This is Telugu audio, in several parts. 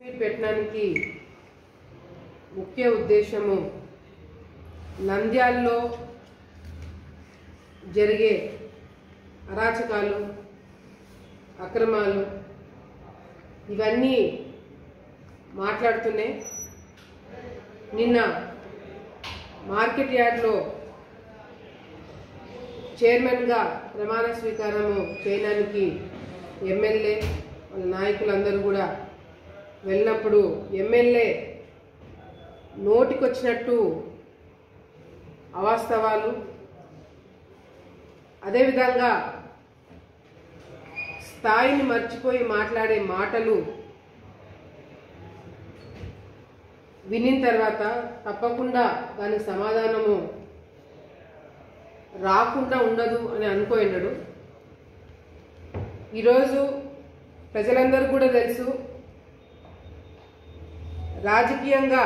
పెట్టడానికి ముఖ్య ఉద్దేశము నంద్యాల్లో జరిగే అరాచకాలు అక్రమాలు ఇవన్నీ మాట్లాడుతూనే నిన్న మార్కెట్ యార్డ్లో చైర్మన్గా ప్రమాణ స్వీకారము చేయడానికి ఎమ్మెల్యే వాళ్ళ నాయకులందరూ కూడా వెళ్ళినప్పుడు ఎమ్మెల్యే నోటికొచ్చినట్టు అవాస్తవాలు అదేవిధంగా స్థాయిని మర్చిపోయి మాట్లాడే మాటలు వినిన తర్వాత తప్పకుండా దానికి సమాధానము రాకుండా ఉండదు అని అనుకోయినాడు ఈరోజు ప్రజలందరూ కూడా తెలుసు రాజకీయంగా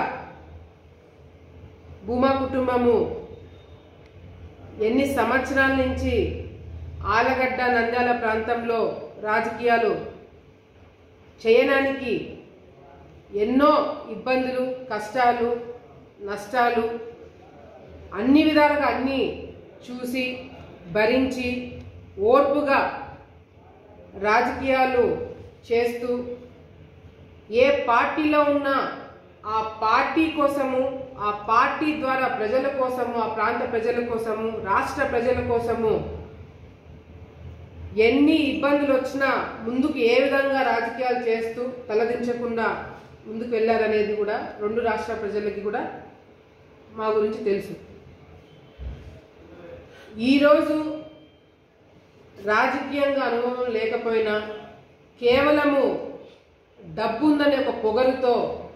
భూమా కుటుంబము ఎన్ని సంవత్సరాల నుంచి ఆలగడ్డ నంద్యాల ప్రాంతంలో రాజకీయాలు చేయడానికి ఎన్నో ఇబ్బందులు కష్టాలు నష్టాలు అన్ని విధాలుగా అన్నీ చూసి భరించి ఓర్పుగా రాజకీయాలు చేస్తూ ఏ పార్టీలో ఉన్నా ఆ పార్టీ కోసము ఆ పార్టీ ద్వారా ప్రజల కోసము ఆ ప్రాంత ప్రజల కోసము రాష్ట్ర ప్రజల కోసము ఎన్ని ఇబ్బందులు వచ్చినా ముందుకు ఏ విధంగా రాజకీయాలు చేస్తూ తలదించకుండా ముందుకు వెళ్ళారనేది కూడా రెండు రాష్ట్ర ప్రజలకి కూడా మా గురించి తెలుసు ఈరోజు రాజకీయంగా అనుభవం లేకపోయినా కేవలము డబ్బు ఉందనే ఒక పొగరుతో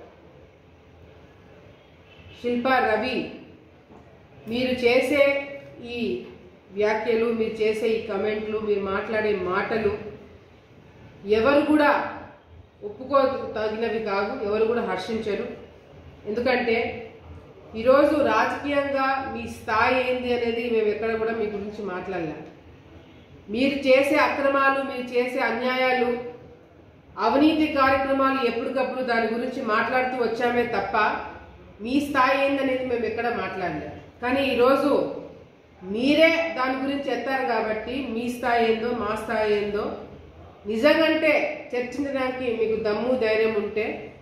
శిల్పా రవి మీరు చేసే ఈ వ్యాఖ్యలు మీరు చేసే ఈ కమెంట్లు మీరు మాట్లాడే మాటలు ఎవరు కూడా ఒప్పుకో తగినవి కాదు ఎవరు కూడా హర్షించరు ఎందుకంటే ఈరోజు రాజకీయంగా మీ స్థాయి ఏంది అనేది మేము ఎక్కడ కూడా మీ గురించి మాట్లాడలే మీరు చేసే అక్రమాలు మీరు చేసే అన్యాయాలు అవినీతి కార్యక్రమాలు ఎప్పటికప్పుడు దాని గురించి మాట్లాడుతూ వచ్చామే తప్ప మీ స్థాయి ఏందనేది మేము ఎక్కడ మాట్లాడలే కానీ ఈరోజు మీరే దాని గురించి ఎత్తారు కాబట్టి మీ స్థాయి ఏందో మా స్థాయి ఏందో నిజంగంటే చర్చించడానికి మీకు దమ్ము ధైర్యం ఉంటే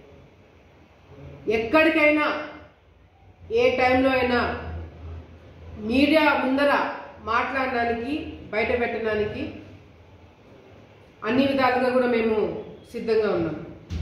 ఎక్కడికైనా ఏ టైంలో అయినా మీడియా ముందర మాట్లాడడానికి బయట పెట్టడానికి అన్ని విధాలుగా కూడా మేము సిద్ధంగా ఉన్నాం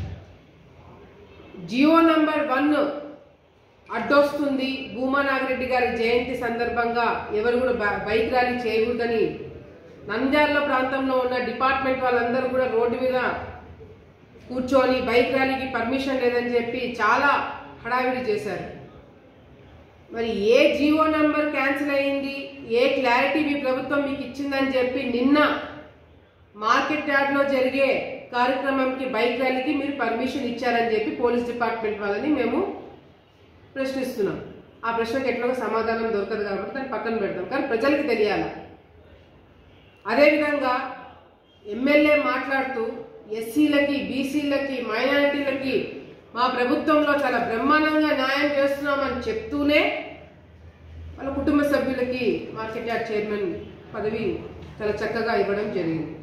జియో నంబర్ వన్ అడ్డొస్తుంది భూమా నాగిరెడ్డి గారి జయంతి సందర్భంగా ఎవరు కూడా బ- బైక్ ర్యాలీ చేయకూడదని నంద్యాల ప్రాంతంలో ఉన్న డిపార్ట్మెంట్ వాళ్ళందరూ కూడా రోడ్డు మీద కూర్చొని బైక్ ర్యాలీకి పర్మిషన్ లేదని చెప్పి చాలా హడావిడి చేశారు మరి ఏ జీవో నంబర్ క్యాన్సిల్ అయ్యింది ఏ క్లారిటీ మీ ప్రభుత్వం మీకు ఇచ్చిందని చెప్పి నిన్న మార్కెట్ యార్డ్లో జరిగే కార్యక్రమంకి బైక్ ర్యాలీకి మీరు పర్మిషన్ ఇచ్చారని చెప్పి పోలీస్ డిపార్ట్మెంట్ వాళ్ళని మేము ప్రశ్నిస్తున్నాం ఆ ప్రశ్నకు ఎట్లాగో సమాధానం దొరకదు కాబట్టి దాన్ని పక్కన పెడతాం కానీ ప్రజలకు తెలియాలి అదేవిధంగా ఎమ్మెల్యే మాట్లాడుతూ ఎస్సీలకి బీసీలకి మైనారిటీలకి మా ప్రభుత్వంలో చాలా బ్రహ్మాండంగా న్యాయం చేస్తున్నామని చెప్తూనే వాళ్ళ కుటుంబ సభ్యులకి మార్కెట్ యార్డ్ చైర్మన్ పదవి చాలా చక్కగా ఇవ్వడం జరిగింది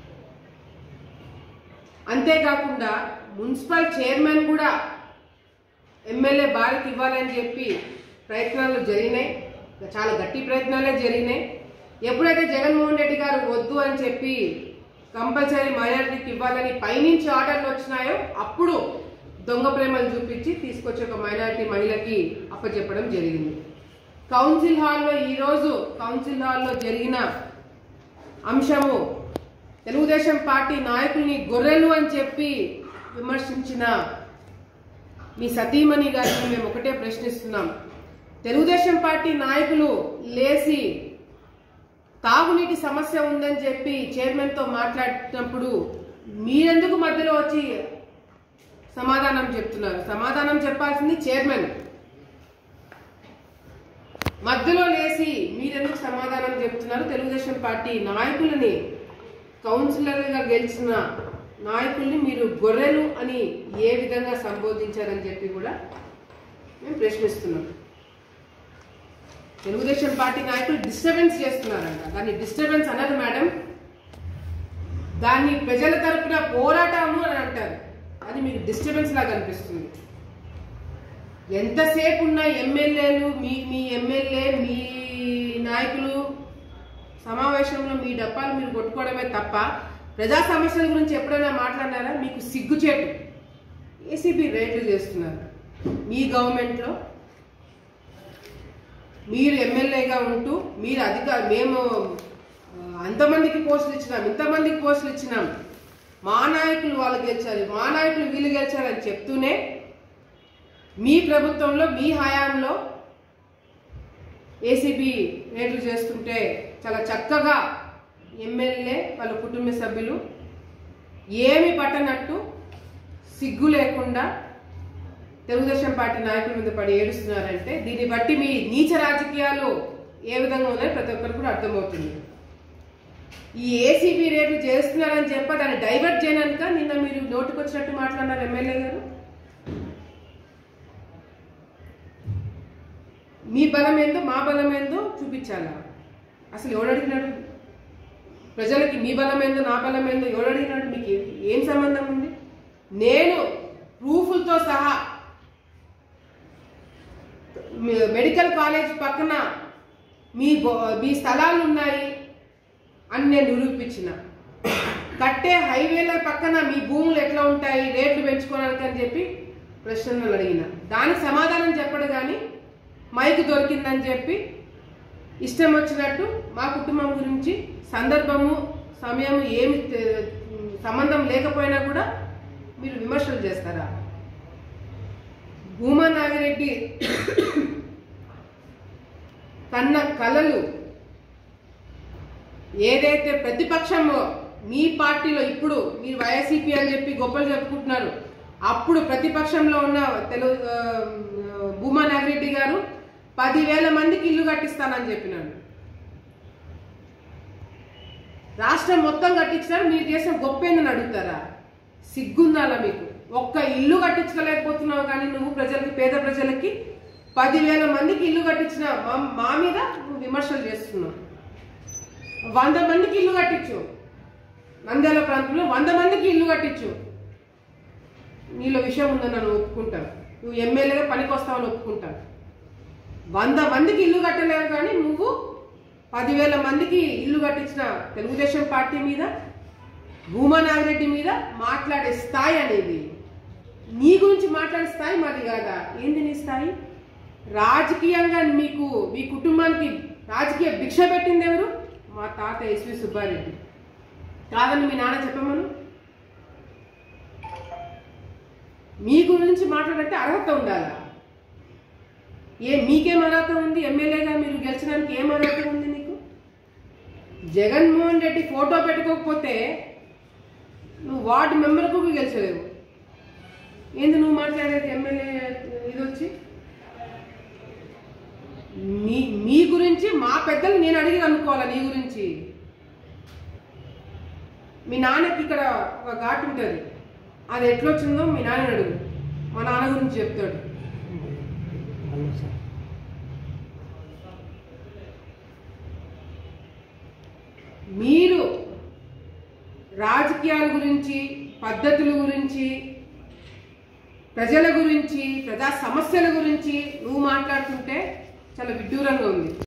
అంతేకాకుండా మున్సిపల్ చైర్మన్ కూడా ఎమ్మెల్యే భార్యకి ఇవ్వాలని చెప్పి ప్రయత్నాలు జరిగినాయి చాలా గట్టి ప్రయత్నాలే జరిగినాయి ఎప్పుడైతే జగన్మోహన్ రెడ్డి గారు వద్దు అని చెప్పి కంపల్సరీ మైనారిటీకి ఇవ్వాలని పైనుంచి ఆర్డర్లు వచ్చినాయో అప్పుడు దొంగ ప్రేమలు చూపించి తీసుకొచ్చి ఒక మైనారిటీ మహిళకి అప్పచెప్పడం జరిగింది కౌన్సిల్ హాల్లో ఈరోజు కౌన్సిల్ హాల్లో జరిగిన అంశము తెలుగుదేశం పార్టీ నాయకుల్ని గొర్రెలు అని చెప్పి విమర్శించిన మీ సతీమణి గారిని మేము ఒకటే ప్రశ్నిస్తున్నాం తెలుగుదేశం పార్టీ నాయకులు లేచి తాగునీటి సమస్య ఉందని చెప్పి చైర్మన్ తో మాట్లాడినప్పుడు మీరెందుకు మధ్యలో వచ్చి సమాధానం చెప్తున్నారు సమాధానం చెప్పాల్సింది చైర్మన్ మధ్యలో లేచి మీరెందుకు సమాధానం చెప్తున్నారు తెలుగుదేశం పార్టీ నాయకులని కౌన్సిలర్గా గెలిచిన నాయకుల్ని మీరు గొర్రెలు అని ఏ విధంగా సంబోధించారని చెప్పి కూడా మేము ప్రశ్నిస్తున్నాం తెలుగుదేశం పార్టీ నాయకులు డిస్టర్బెన్స్ చేస్తున్నారంట దాన్ని డిస్టర్బెన్స్ అనరు మేడం దాన్ని ప్రజల తరపున పోరాటము అని అంటారు అది మీకు డిస్టర్బెన్స్ లాగా అనిపిస్తుంది ఎంతసేపు ఉన్న ఎమ్మెల్యేలు మీ మీ ఎమ్మెల్యే మీ నాయకులు సమావేశంలో మీ డప్పాలు మీరు కొట్టుకోవడమే తప్ప ప్రజా సమస్యల గురించి ఎప్పుడైనా మాట్లాడినారా మీకు సిగ్గుచేటు ఏసీబీ రేట్లు చేస్తున్నారు మీ గవర్నమెంట్లో మీరు ఎమ్మెల్యేగా ఉంటూ మీరు అధికార మేము ఆ, అంతమందికి పోస్టులు ఇచ్చినాం ఇంతమందికి పోస్టులు ఇచ్చినాం మా నాయకులు వాళ్ళు గెలిచారు మా నాయకులు వీళ్ళు గెలిచారని చెప్తూనే మీ ప్రభుత్వంలో మీ హయాంలో ఏసీబీ రేట్లు చేస్తుంటే చాలా చక్కగా ఎమ్మెల్యే వాళ్ళ కుటుంబ సభ్యులు ఏమి పట్టనట్టు సిగ్గు లేకుండా తెలుగుదేశం పార్టీ నాయకుల మీద పడి ఏడుస్తున్నారంటే దీన్ని బట్టి మీ నీచ రాజకీయాలు ఏ విధంగా ఉన్నాయో ప్రతి ఒక్కరికి కూడా అర్థమవుతుంది ఈ ఏసీబీ రేట్లు చేస్తున్నారని చెప్ప దాన్ని డైవర్ట్ చేయడానిక నిన్న మీరు నోటికొచ్చినట్టు మాట్లాడినారు ఎమ్మెల్యే గారు మీ బలం ఏందో మా బలం ఏందో చూపించాలా అసలు ఎవడు అడిగినాడు ప్రజలకి మీ బలం ఏందో నా బలం ఏందో ఎవడు అడిగినాడు మీకు ఏ- ఏం సంబంధం ఉంది నేను ప్రూఫ్లతో సహా మీ- మెడికల్ కాలేజ్ పక్కన మీ బో- మీ స్థలాలు ఉన్నాయి అని నేను నిరూపించిన కట్టే హైవేల పక్కన మీ భూములు ఎట్లా ఉంటాయి రేట్లు పెంచుకోవడానికి అని చెప్పి ప్రశ్నలు అడిగిన దానికి సమాధానం చెప్పడు కానీ మైక్ దొరికిందని చెప్పి ఇష్టం వచ్చినట్టు మా కుటుంబం గురించి సందర్భము సమయం ఏమి తె- సంబంధం లేకపోయినా కూడా మీరు విమర్శలు చేస్తారా భూమా నాగిరెడ్డి కన్న కలలు ఏదైతే ప్రతిపక్షంలో మీ పార్టీలో ఇప్పుడు మీరు వైఎస్సీపీ అని చెప్పి గొప్పలు చెప్పుకుంటున్నారు అప్పుడు ప్రతిపక్షంలో ఉన్న తెలుగు ఆ, భూమా నాగిరెడ్డి గారు పదివేల మందికి ఇల్లు కట్టిస్తానని చెప్పినాడు రాష్ట్రం మొత్తం కట్టించినారు మీరు చేసిన గొప్ప ఏందని అడుగుతారా సిగ్గుందాలా మీకు ఒక్క ఇల్లు కట్టించుకోలేకపోతున్నావు కానీ నువ్వు ప్రజలకి పేద ప్రజలకి పదివేల మందికి ఇల్లు కట్టించిన మా- మా మీద నువ్వు విమర్శలు చేస్తున్నావు వంద మందికి ఇల్లు కట్టించు నంద్యాల ప్రాంతంలో వంద మందికి ఇల్లు కట్టించు నీలో విషయం ఉందని నన్ను ఒప్పుకుంటాను నువ్వు ఎమ్మెల్యేగా పనికి వస్తావని ఒప్పుకుంటాను వంద మందికి ఇల్లు కట్టలేవు కానీ నువ్వు పదివేల మందికి ఇల్లు కట్టించిన తెలుగుదేశం పార్టీ మీద భూమా నాగిరెడ్డి మీద మాట్లాడే స్థాయి అనేది నీ గురించి మాట్లాడే స్థాయి మాది కాదా ఏంది నీ స్థాయి రాజకీయంగా మీకు మీ కుటుంబానికి రాజకీయ భిక్ష పెట్టింది ఎవరు మా తాత ఎస్వి సుబ్బారెడ్డి కాదని మీ నాన్న చెప్పమను మీ గురించి మాట్లాడంటే అర్హత ఉండాలా ఏ మీకేం అర్హత ఉంది ఎమ్మెల్యేగా మీరు గెలిచడానికి ఏం అర్హత ఉంది నీకు జగన్మోహన్ రెడ్డి ఫోటో పెట్టుకోకపోతే నువ్వు వార్డు మెంబర్కు గెలిచలేవు ఏంది నువ్వు మాట్లాడేది ఎమ్మెల్యే ఇది వచ్చి మీ మీ గురించి మా పెద్దలు నేను అడిగి అనుకోవాలా నీ గురించి మీ నాన్నకి ఇక్కడ ఒక ఘాట్ ఉంటుంది అది ఎట్లొచ్చిందో మీ నాన్న అడుగు మా నాన్న గురించి చెప్తాడు మీరు రాజకీయాల గురించి పద్ధతుల గురించి ప్రజల గురించి ప్రజా సమస్యల గురించి నువ్వు మాట్లాడుతుంటే చాలా విడ్డూరంగా ఉంది